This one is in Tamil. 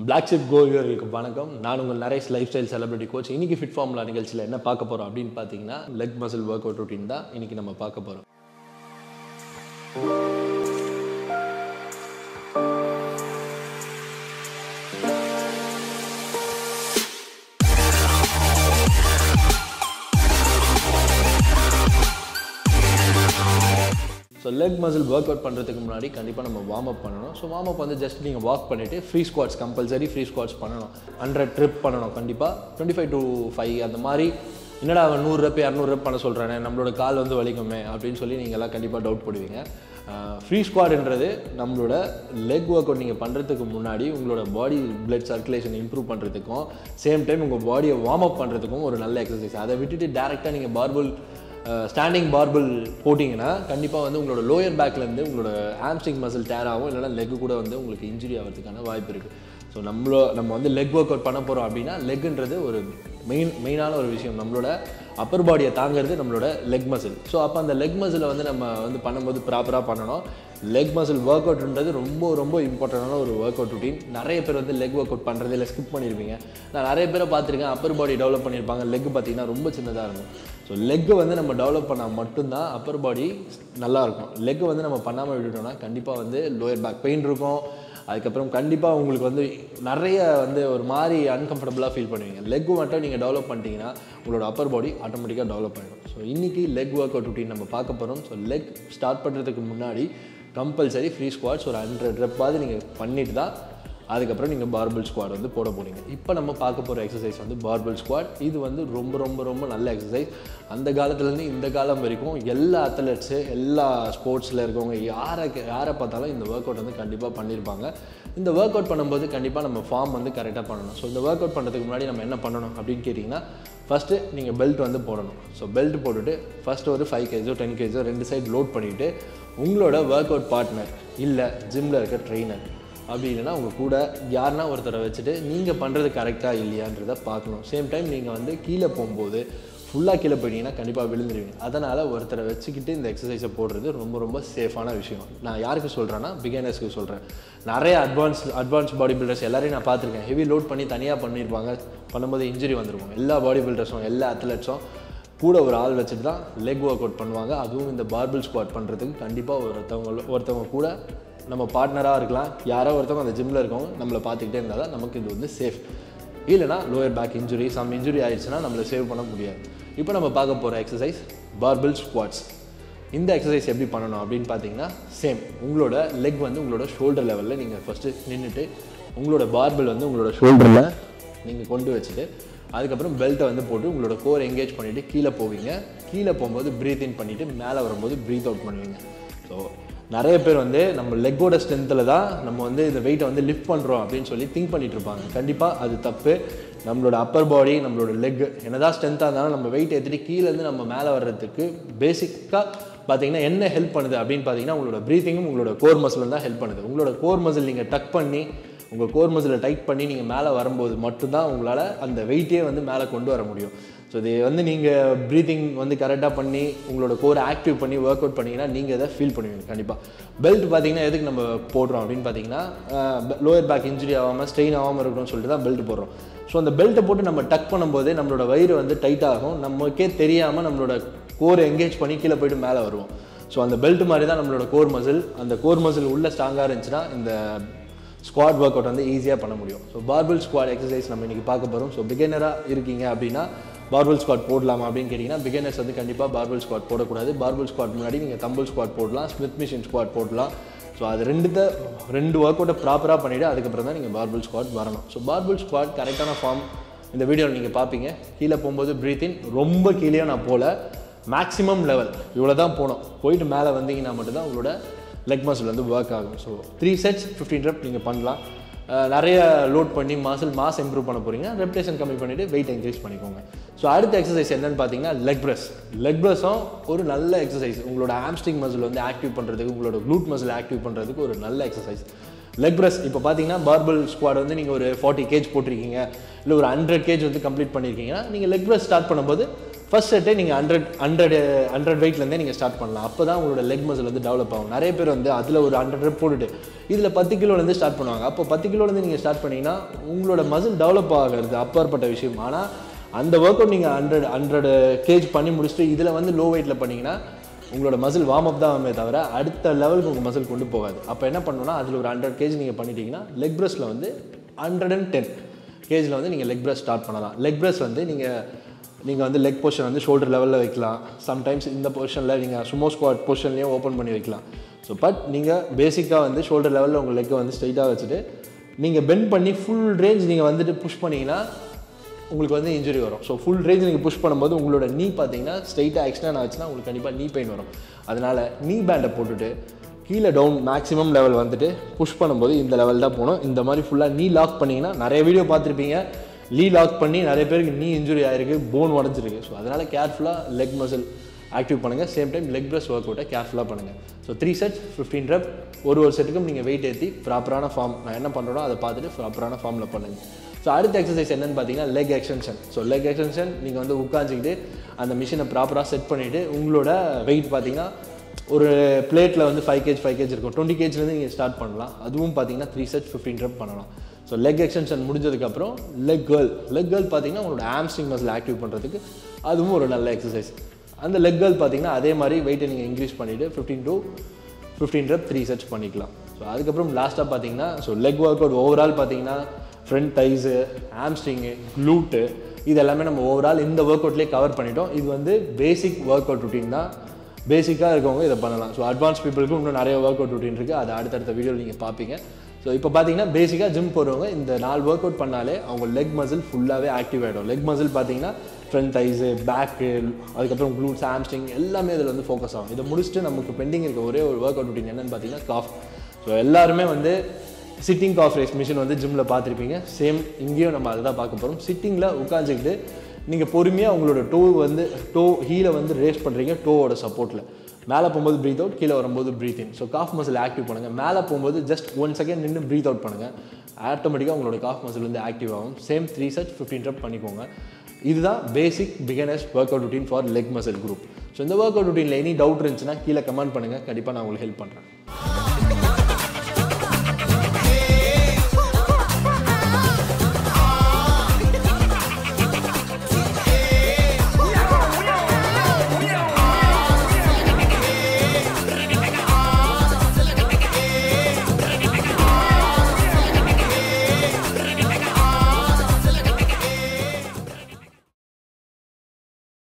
பிளாக் ஷிப் கோவியர்களுக்கு வணக்கம் நான் உங்கள் Naresh life style celebrity coach இன்னைக்கு ஃபிட் ஃபார்முலா நிகழ்ச்சியில் என்ன பார்க்க போகிறோம் அப்படின்னு பார்த்தீங்கன்னா leg muscle work out routine தான் இன்னைக்கு நம்ம பார்க்க போகிறோம் so leg muscle work out பண்ணுறதுக்கு முன்னாடி கண்டிப்பாக நம்ம வார்ம் அப் பண்ணணும் ஸோ வார்ம் அப் வந்து ஜஸ்ட் நீங்கள் வாக் பண்ணிவிட்டு free squats compulsory free squats பண்ணணும் ஹண்ட்ரட் ட்ரிப் பண்ணணும் கண்டிப்பாக டுவெண்ட்டி ஃபைவ் டு ஃபைவ் அந்த மாதிரி என்னடா அவன் நூறு ரெப் இரநூறு ரெப் பண்ண சொல்கிறானே நம்மளோட கால் வந்து வலிக்குமே அப்படின்னு சொல்லி நீங்கள் எல்லாம் கண்டிப்பாக டவுட் போடுவீங்க ஃப்ரீ ஸ்குவாட்ன்றது நம்மளோட லெக் ஒர்க் அவுட் நீங்கள் பண்ணுறதுக்கு முன்னாடி உங்களோட பாடி பிளட் சர்க்குலேஷன் இம்ப்ரூவ் பண்ணுறதுக்கும் சேம் டைம் உங்கள் பாடியை வார்ம் அப் பண்ணுறதுக்கும் ஒரு நல்ல எக்ஸசைஸ் அதை விட்டுட்டு டேரெக்டாக நீங்கள் பார்புல் ஸ்டாண்டிங் பார்பிள் போட்டிங்கன்னா கண்டிப்பாக வந்து உங்களோட லோயர் பேக்லேருந்து உங்களோட ஹாம்ஸ்டிங் மசில் டேர் ஆகும் இல்லைனா லெக் கூட வந்து உங்களுக்கு இன்ஜுரி ஆகிறதுக்கான வாய்ப்பு இருக்குது ஸோ நம்மளோ நம்ம வந்து லெக் ஒர்க் அவுட் பண்ண போகிறோம் அப்படின்னா லெக்ன்றது ஒரு மெயின் மெயினான ஒரு விஷயம் நம்மளோட அப்பர் பாடியை தாங்கிறது நம்மளோட லெக் மசில் ஸோ அப்போ அந்த லெக் மசிலை வந்து நம்ம வந்து பண்ணும்போது ப்ராப்பராக பண்ணணும் லெக் மசில் ஒர்க் அவுட்ன்றது ரொம்ப ரொம்ப இம்பார்ட்டண்டான ஒரு ஒர்க் அவுட் ருட்டீன் நிறைய பேர் வந்து லெக் ஒர்க் அவுட் பண்ணுறது இல்லை ஸ்கிப் பண்ணியிருப்பீங்க நான் நிறைய பேரை பார்த்துருக்கேன் அப்பர் பாடி டெவலப் பண்ணியிருப்பாங்க லெக் பார்த்தீங்கன்னா ரொம்ப சின்னதாக இருக்கும் ஸோ லெக்கை வந்து நம்ம டெவலப் பண்ணால் மட்டும்தான் அப்பர் பாடி நல்லாயிருக்கும் லெக்கை வந்து நம்ம பண்ணாமல் விட்டுட்டோம்னா கண்டிப்பாக வந்து லோயர் பேக் பெயின் இருக்கும் அதுக்கப்புறம் கண்டிப்பாக உங்களுக்கு வந்து நிறைய வந்து ஒரு மாதிரி அன்கம்ஃபர்டபுளாக ஃபீல் பண்ணுவீங்க லெக் மட்டும் நீங்கள் டெவலப் பண்ணிட்டீங்கன்னா உங்களோட அப்பர் பாடி ஆட்டோமேட்டிக்காக டெவலப் ஆகிடும் ஸோ இன்றைக்கி லெக் ஒர்க் அவுட் ரொட்டீன் நம்ம பார்க்க போகிறோம் ஸோ லெக் ஸ்டார்ட் பண்ணுறதுக்கு முன்னாடி கம்பல்சரி ஃப்ரீ ஸ்குவாட்ஸ் ஒரு ஹண்ட்ரட் ரெப்பாவது நீங்கள் பண்ணிட்டு தான் அதுக்கப்புறம் நீங்கள் பார்பிள் ஸ்குவாட் வந்து போட போகிறீங்க இப்போ நம்ம பார்க்க போகிற எக்ஸசைஸ் வந்து பார்பிள் ஸ்குவாட் இது வந்து ரொம்ப ரொம்ப ரொம்ப நல்ல எக்ஸசைஸ் அந்த காலத்துலேருந்து இந்த காலம் வரைக்கும் எல்லா அத்லெட்ஸு எல்லா ஸ்போர்ட்ஸில் இருக்கவங்க யாரை யாரை பார்த்தாலும் இந்த ஒர்க் அவுட் வந்து கண்டிப்பாக பண்ணியிருப்பாங்க இந்த ஒர்க் அவுட் பண்ணும்போது கண்டிப்பாக நம்ம ஃபார்ம் வந்து கரெக்டாக பண்ணணும் ஸோ இந்த ஒர்க் அவுட் பண்ணுறதுக்கு முன்னாடி நம்ம என்ன பண்ணணும் அப்படின்னு கேட்டிங்கன்னா ஃபஸ்ட்டு நீங்கள் பெல்ட் வந்து போடணும் ஸோ பெல்ட் போட்டுட்டு ஃபஸ்ட்டு ஒரு ஃபைவ் கேஜோ டென் கேஜோ ரெண்டு சைடு லோட் பண்ணிவிட்டு உங்களோட ஒர்க் அவுட் பார்ட்னர் இல்லை ஜிம்மில் இருக்க ட்ரெயினர் அப்படி இல்லைன்னா உங்கள் கூட யாருன்னா ஒருத்தரை வச்சுட்டு நீங்கள் பண்ணுறது கரெக்டாக இல்லையான்றதை பார்க்கணும் சேம் டைம் நீங்கள் வந்து கீழே போகும்போது ஃபுல்லாக கீழே போயிட்டீங்கன்னா கண்டிப்பாக விழுந்துருவீங்க அதனால் ஒருத்தரை வச்சுக்கிட்டு இந்த எக்ஸசைஸை போடுறது ரொம்ப ரொம்ப சேஃபான விஷயம் நான் யாருக்கு சொல்கிறேன்னா பிகினர்ஸ்க்கு சொல்கிறேன் நிறைய அட்வான்ஸ் அட்வான்ஸ் பாடி பில்டர்ஸ் எல்லாரையும் நான் பார்த்துருக்கேன் ஹெவி லோட் பண்ணி தனியாக பண்ணியிருப்பாங்க பண்ணும்போது இன்ஜுரி வந்துருக்கும் எல்லா பாடி பில்டர்ஸும் எல்லா அத்லெட்ஸும் கூட ஒரு ஆள் வச்சுட்டு தான் லெக் ஒர்க் அவுட் பண்ணுவாங்க அதுவும் இந்த பார்பிள் ஸ்குவாட் பண்ணுறதுக்கு கண்டிப்பாக ஒருத்தவங்க ஒருத்தவங்க கூட நம்ம பார்ட்னராக இருக்கலாம் யாரோ ஒருத்தவங்க அந்த ஜிம்மில் இருக்கவங்க நம்மளை பார்த்துக்கிட்டே இருந்தால் தான் நமக்கு இது வந்து சேஃப் இல்லைனா lower back injury some injury ஆயிடுச்சுன்னா நம்மளை சேவ் பண்ண முடியாது இப்போ நம்ம பார்க்க போகிற எக்ஸசைஸ் பார்பிள் ஸ்குவாட்ஸ் இந்த எக்ஸசைஸ் எப்படி பண்ணணும் அப்படின்னு பார்த்தீங்கன்னா சேம் உங்களோட லெக் வந்து உங்களோட ஷோல்டர் லெவலில் நீங்கள் ஃபஸ்ட்டு நின்றுட்டு உங்களோட பார்பிள் வந்து உங்களோட ஷோல்டரில் நீங்கள் கொண்டு வச்சுட்டு அதுக்கப்புறம் பெல்ட்டை வந்து போட்டு உங்களோட கோர் எங்கேஜ் பண்ணிவிட்டு கீழே போவீங்க கீழே போகும்போது ப்ரீத் இன் பண்ணிவிட்டு மேலே வரும்போது ப்ரீத் அவுட் பண்ணுவீங்க ஸோ நிறைய பேர் வந்து நம்ம லெக்கோட ஸ்ட்ரென்த்தில் தான் நம்ம வந்து இந்த வெயிட்டை வந்து லிஃப்ட் பண்ணுறோம் அப்படின்னு சொல்லி திங்க் பண்ணிட்டு இருப்பாங்க கண்டிப்பாக அது தப்பு நம்மளோட அப்பர் பாடி நம்மளோட லெக் என்னதான் ஸ்ட்ரென்த்தாக இருந்தாலும் நம்ம வெயிட் ஏற்றிட்டு கீழேருந்து நம்ம மேலே வர்றதுக்கு பேசிக்காக பார்த்தீங்கன்னா என்ன ஹெல்ப் பண்ணுது அப்படின்னு பார்த்தீங்கன்னா உங்களோட ப்ரீத்திங்கும் உங்களோட கோர் மசிலும் தான் ஹெல்ப் பண்ணுது உங்களோட கோர் மசில் நீங்கள் டக் பண்ணி உங்கள் கோர் மசிலை டைட் பண்ணி நீங்கள் மேலே வரும்போது மட்டும்தான் உங்களால் அந்த வெயிட்டே வந்து மேலே கொண்டு வர முடியும் ஸோ இது வந்து நீங்கள் ப்ரீத்திங் வந்து கரெக்டாக பண்ணி உங்களோட கோர் ஆக்டிவ் பண்ணி ஒர்க் அவுட் பண்ணிங்கன்னா நீங்கள் இதை ஃபீல் பண்ணுவீங்க கண்டிப்பாக பெல்ட் பார்த்தீங்கன்னா எதுக்கு நம்ம போடுறோம் அப்படின்னு பார்த்தீங்கன்னா லோயர் பேக் இன்ஜுரி ஆகாமல் ஸ்ட்ரெயின் ஆகாமல் இருக்கணும்னு சொல்லிட்டு தான் பெல்ட் போடுறோம் ஸோ அந்த பெல்ட்டை போட்டு நம்ம டக் பண்ணும்போது நம்மளோட வயிறு வந்து டைட் ஆகும் நமக்கே தெரியாமல் நம்மளோட கோரை எங்கேஜ் பண்ணி கீழே போயிட்டு மேலே வருவோம் ஸோ அந்த பெல்ட் மாதிரி தான் நம்மளோட கோர் மசில் அந்த கோர் மசில் உள்ள ஸ்ட்ராங்காக இருந்துச்சுன்னா இந்த ஸ்குவாட் ஒர்க் அவுட் வந்து ஈஸியாக பண்ண முடியும் ஸோ பார்பிள் ஸ்குவாட் எக்ஸசைஸ் நம்ம இன்றைக்கி பார்க்க போகிறோம் ஸோ பிகினராக இருக்கீங்க அப்படின்னா பார்பிள் ஸ்குவாட் போடலாமா அப்படின்னு கேட்டிங்கன்னா பிகினர்ஸ் வந்து கண்டிப்பாக பார்பிள் ஸ்குவாட் போடக்கூடாது பார்பிள் ஸ்குவாட் முன்னாடி நீங்கள் தம்பிள் ஸ்குவாட் போடலாம் ஸ்மித் மிஷின் ஸ்குவாட் போடலாம் ஸோ அது ரெண்டுத்த ரெண்டு ஒர்க் அவுட்டை ப்ராப்பராக பண்ணிவிட்டு அதுக்கப்புறம் தான் நீங்கள் பார்பிள் ஸ்குவாட் வரணும் ஸோ பார்பிள் ஸ்குவாட் கரெக்டான ஃபார்ம் இந்த வீடியோவில் நீங்கள் பார்ப்பீங்க கீழே போகும்போது ப்ரீத் இன் ரொம்ப கீழே நான் போகல மேக்ஸிமம் லெவல் இவ்வளோ தான் போகணும் போயிட்டு மேலே வந்தீங்கன்னா மட்டும்தான் உங்களோட லெக் மசில் வந்து ஒர்க் ஆகும் so three sets fifteen rep நீங்கள் பண்ணலாம் நிறைய லோட் பண்ணி மசில் மாஸ் இம்ப்ரூவ் பண்ண போகிறீங்க ரெப்டேஷன் கம்மி பண்ணிவிட்டு வெயிட் இன்க்ரீஸ் பண்ணிக்கோங்க ஸோ அடுத்த எக்ஸசைஸ் என்னன்னு பார்த்தீங்கன்னா லெக் ப்ரெஸ் லெக் ப்ரெஸ்ஸும் ஒரு நல்ல எக்ஸசைஸ் உங்களோட ஆம்ஸ்டிங் மசில் வந்து ஆக்டிவ் பண்ணுறதுக்கு உங்களோட க்ளூட் மசில் ஆக்டிவ் பண்ணுறதுக்கு ஒரு நல்ல எக்ஸசைஸ் லெக் ப்ரெஸ் இப்போ பார்த்தீங்கன்னா பார்பிள் ஸ்குவாட் வந்து நீங்கள் ஒரு ஃபார்ட்டி கேஜ் போட்டிருக்கீங்க இல்லை ஒரு ஹண்ட்ரட் கேஜ் வந்து கம்ப்ளீட் பண்ணியிருக்கீங்கன்னா நீங்கள் லெக் ப்ரெஸ் ஸ்டார்ட் பண்ணும்போது ஃபர்ஸ்ட் செட்டே நீங்கள் ஹண்ட்ரட் ஹண்ட்ரட் ஹண்ட்ரட் வெயிட்லேருந்தே நீங்கள் ஸ்டார்ட் பண்ணலாம் அப்போ தான் உங்களோட லெக் மசில் வந்து டெவலப் ஆகும் நிறைய பேர் வந்து அதில் ஒரு ஹண்ட்ரட் ரெப் போட்டுட்டு இதில் பத்து கிலோலேருந்து ஸ்டார்ட் பண்ணுவாங்க அப்போ பத்து கிலோலேருந்து நீங்கள் ஸ்டார்ட் பண்ணீங்கன்னா உங்களோட மசில் டெவலப் ஆகிறது அப்பாற்பட்ட விஷயம் ஆனால் அந்த ஒர்க் அவுட் நீங்கள் ஹண்ட்ரட் ஹண்ட்ரட் கேஜ் பண்ணி முடிச்சுட்டு இதில் வந்து லோ வெயிட்டில் பண்ணீங்கன்னா உங்களோட மசில் வார்ம் அப் தான் ஆகுமே தவிர அடுத்த லெவலுக்கு உங்கள் மசில் கொண்டு போகாது அப்போ என்ன பண்ணணும்னா அதில் ஒரு ஹண்ட்ரட் கேஜி நீங்கள் பண்ணிட்டீங்கன்னா லெக் ப்ரெஸ்ஸில் வந்து ஹண்ட்ரட் அண்ட் டென் கேஜில் வந்து நீங்கள் லெக் ப்ரெஸ் ஸ்டார்ட் பண்ணலாம் லெக் ப்ரெஸ் வந்து நீங்கள் நீங்கள் வந்து லெக் பொசிஷன் வந்து ஷோல்டர் லெவலில் வைக்கலாம் சம்டைம்ஸ் இந்த பொசிஷனில் நீங்கள் சுமோ ஸ்குவாட் பொசிஷன்லேயும் ஓப்பன் பண்ணி வைக்கலாம் ஸோ பட் நீங்கள் பேசிக்காக வந்து ஷோல்டர் லெவலில் உங்கள் லெக்கை வந்து ஸ்ட்ரைட்டாக வச்சுட்டு நீங்கள் பெண்ட் பண்ணி ஃபுல் ரேஞ்ச் நீங்கள் வந்துட்டு புஷ் பண்ணிங்கன்னா உங்களுக்கு வந்து இன்ஜுரி வரும் ஸோ ஃபுல் ரேஞ்ச் நீங்கள் புஷ் பண்ணும்போது உங்களோட நீ பார்த்தீங்கன்னா ஸ்ட்ரைட்டாக எக்ஸ்டர்ன் ஆச்சுன்னா உங்களுக்கு கண்டிப்பாக நீ பெயின் வரும் அதனால் நீ பேண்டை போட்டுட்டு கீழே டவுன் மேக்ஸிமம் லெவல் வந்துட்டு புஷ் பண்ணும்போது இந்த லெவல் தான் போகணும் இந்த மாதிரி ஃபுல்லாக நீ லாக் பண்ணிங்கன்னா நிறைய வீடியோ பார்த்துருப்பீங்க லீ லாக் பண்ணி நிறைய பேருக்கு நீ இன்ஜுரி ஆயிருக்கு போன் உடஞ்சிருக்கு ஸோ அதனால் கேர்ஃபுல்லாக லெக் மசில் ஆக்டிவ் பண்ணுங்கள் same time leg press work அவுட்டை கேர்ஃபுல்லாக பண்ணுங்கள் so three sets fifteen rep ஒரு ஒரு செட்டுக்கும் நீங்கள் வெயிட் ஏற்றி ப்ராப்பரான ஃபார்ம் நான் என்ன பண்ணுறோனோ அதை பார்த்துட்டு ப்ராப்பரான ஃபார்மில் பண்ணுங்கள் ஸோ அடுத்த எக்ஸசைஸ் என்னன்னு பார்த்தீங்கன்னா leg extension so leg extension நீங்கள் வந்து உட்காந்துக்கிட்டு அந்த மிஷினை ப்ராப்பராக செட் பண்ணிவிட்டு உங்களோட வெயிட் பார்த்தீங்கன்னா ஒரு பிளேட்டில் வந்து ஃபைவ் கேஜ் ஃபைவ் கேஜ் இருக்கும் டுவெண்ட்டி கேஜ்லேருந்து நீங்கள் ஸ்டார்ட் பண்ணலாம் அதுவும் பார்த்தீங்கன்னா த்ரீ செட் ஃபிஃப்டீன் ரப் பண்ணலாம் ஸோ லெக் எக்ஸ்டென்ஷன் முடிஞ்சதுக்கப்புறம் லெக் கேர்ள் லெக் கேர்ள் பார்த்தீங்கன்னா உங்களோட ஆம்ஸ்ட்ரிங் மசில் ஆக்டிவ் பண்ணுறதுக்கு அதுவும் ஒரு நல்ல எக்ஸசைஸ் அந்த லெக் கேர்ள் பார்த்தீங்கன்னா அதே மாதிரி வெயிட்டை நீங்கள் இன்க்ரீஸ் பண்ணிவிட்டு fifteen to fifteen rep three sets பண்ணிக்கலாம் ஸோ அதுக்கப்புறம் லாஸ்ட்டாக பார்த்தீங்கன்னா so leg work out overall பார்த்தீங்கன்னா ஃப்ரண்ட் தைஸு ஆம்ஸ்ட்ரிங்கு க்ளூட்டு இது எல்லாமே நம்ம ஓவரால் இந்த ஒர்க் அவுட்லேயே கவர் பண்ணிட்டோம் இது வந்து பேசிக் ஒர்க் அவுட் ருட்டீன் தான் பேசிக்காக இருக்கவங்க இதை பண்ணலாம் ஸோ அட்வான்ஸ் பீப்புளுக்கு இன்னும் நிறைய ஒர்க் அவுட் ருட்டீன் இருக்குது அதை அடுத்தடுத்த வீடியோவில் நீங்கள் பார்ப்பீங்க ஸோ இப்போ பார்த்தீங்கன்னா பேசிக்காக ஜிம் போகிறவங்க இந்த நாலு ஒர்க் அவுட் பண்ணாலே அவங்க லெக் மசில் ஃபுல்லாகவே ஆக்டிவ் ஆகிடும் லெக் மசில் பார்த்தீங்கன்னா ஃப்ரண்ட் தைஸு பேக்கு அதுக்கப்புறம் க்ளூட்ஸ் ஆம்ஸ்டிங் எல்லாமே இதில் வந்து ஃபோக்கஸ் ஆகும் இதை முடிச்சுட்டு நமக்கு பெண்டிங் இருக்க ஒரே ஒரு ஒர்க் அவுட் ருட்டீன் என்னென்னு பார்த்தீங்கன்னா காஃப் ஸோ எல்லாருமே வந்து சிட்டிங் காஃப் ரேஸ் மிஷின் வந்து ஜிம்மில் பார்த்துருப்பீங்க சேம் இங்கேயும் நம்ம அதை தான் பார்க்க போகிறோம் சிட்டிங்கில் உட்காந்துக்கிட்டு நீங்கள் பொறுமையாக உங்களோட டோ வந்து டோ ஹீலை வந்து ரேஸ் பண்ணுறீங்க டோவோட சப்போர்ட்டில் மேலே போகும்போது ப்ரீத் அவுட் கீழே வரும்போது breathe in so calf muscle active பண்ணுங்கள் மேலே போகும்போது ஜஸ்ட் ஒன் செகண்ட் நின்று ப்ரீத் அவுட் பண்ணுங்கள் ஆட்டோமேட்டிக்காக உங்களோட காஃப் மசில் வந்து ஆக்டிவ் ஆகும் same three such fifteen rep பண்ணிக்கோங்க இதுதான் basic beginners work out routine for leg muscle group so இந்த ஒர்க் அவுட் ருட்டீனில் எனி டவுட் இருந்துச்சுன்னா கீழே கமெண்ட் பண்ணுங்கள் கண்டிப்பாக நான் உங்களுக்கு ஹெல்ப் பண்ணுறேன்